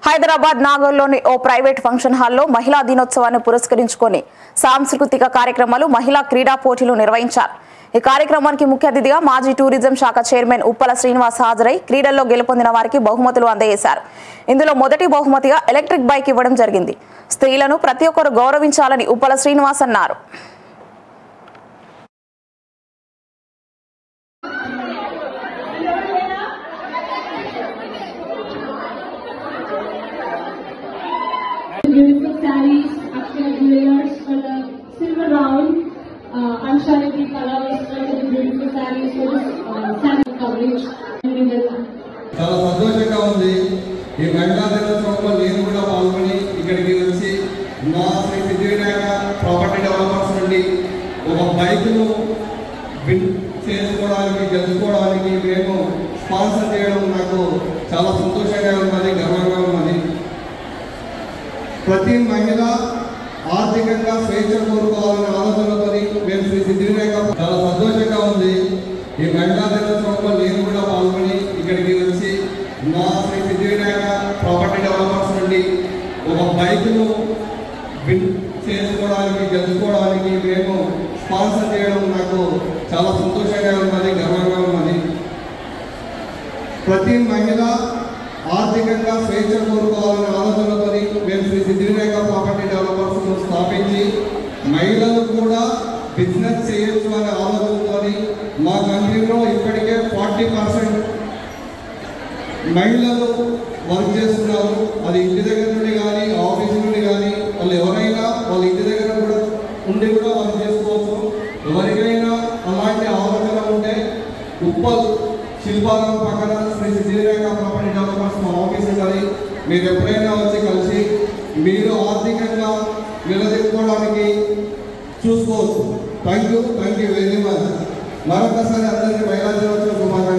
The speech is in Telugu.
హైదరాబాద్ నాగోల్లోని ఓ ప్రైవేట్ ఫంక్షన్ హాల్లో మహిళా దినోత్సవాన్ని పురస్కరించుకొని సాంస్కృతిక కార్యక్రమాలు మహిళా క్రీడా పోటీలు నిర్వహించారు ఈ కార్యక్రమానికి ముఖ్య అతిథిగా మాజీ టూరిజం శాఖ చైర్మన్ ఉప్పల శ్రీనివాస్ హాజరై క్రీడల్లో గెలుపొందిన వారికి బహుమతులు అందజేశారు ఇందులో మొదటి బహుమతిగా ఎలక్ట్రిక్ బైక్ ఇవ్వడం జరిగింది స్త్రీలను ప్రతి ఒక్కరు గౌరవించాలని ఉప్పల శ్రీనివాస్ అన్నారు beautiful sarees, Akshay Jewelers for the silver round. Uh, I'm Shariti Kalavas for the beautiful sarees for the uh, saree coverage. And we will చాలా సంతోషంగా ఉంది ఈ మహిళా దినోత్సవంలో నేను కూడా పాల్గొని ఇక్కడికి వచ్చి మా శ్రీ సిద్ధివినాయక ప్రాపర్టీ డెవలపర్స్ నుండి ఒక బైక్ను విన్ చేసుకోవడానికి గెలుచుకోవడానికి మేము స్పాన్సర్ చేయడం నాకు చాలా సంతోషంగా ఉన్నది గర్వంగా ఉన్నది ప్రతి మహిళ ఆర్థికంగా స్వేచ్ఛ కోరుకోవాలనే ఆలోచనతో మేము శ్రీ సిద్ధివినాయక చాలా సంతోషంగా ఉంది ఈ మహిళా దినోత్సవంలో నేను కూడా పాల్గొని ఇక్కడికి వచ్చి మా శ్రీ సిద్ధివినాయక ప్రాపర్టీ డెవలపర్స్ నుండి ఒక బైక్ను విన్ చేసుకోవడానికి గెలుచుకోవడానికి మేము స్పాన్సర్ చేయడం నాకు చాలా సంతోషంగా ఉన్నది గర్వంగా ఉన్నది ప్రతి మహిళ ఆర్థికంగా స్వేచ్ఛ కోరుకోవాలనే ఆలోచనతో మేము శ్రీ సిద్ధివినాయక ప్రాపర్టీ డెవలపర్స్ స్థాపించి మహిళలు కూడా బిజినెస్ చేయొచ్చు అనే ఆలోచనతో మా కంట్రీలో ఇప్పటికే ఫార్టీ పర్సెంట్ మహిళలు వర్క్ చేస్తున్నారు అది ఇంటి దగ్గర నుండి కానీ ఆఫీస్ నుండి కానీ వాళ్ళు ఎవరైనా వాళ్ళ ఇంటి దగ్గర కూడా ఉండి కూడా వర్క్ చేసుకోవచ్చు ఎవరికైనా అలాంటి ఆలోచన ఉంటే ఉప్పల్ శిల్పాలం పక్కన శ్రీ సిద్ధిరేఖ ప్రాపర్టీ డెవలపర్స్ మా ఆఫీస్ ఉంటుంది మీరు ఎప్పుడైనా వచ్చి కలిసి మీరు ఆర్థికంగా నిలదొక్కుకోవడానికి చూసుకోవచ్చు thank you thank you very much మరొకసారి అందరికీ మహిళా దినోత్సవ శుభాకాంక్షలు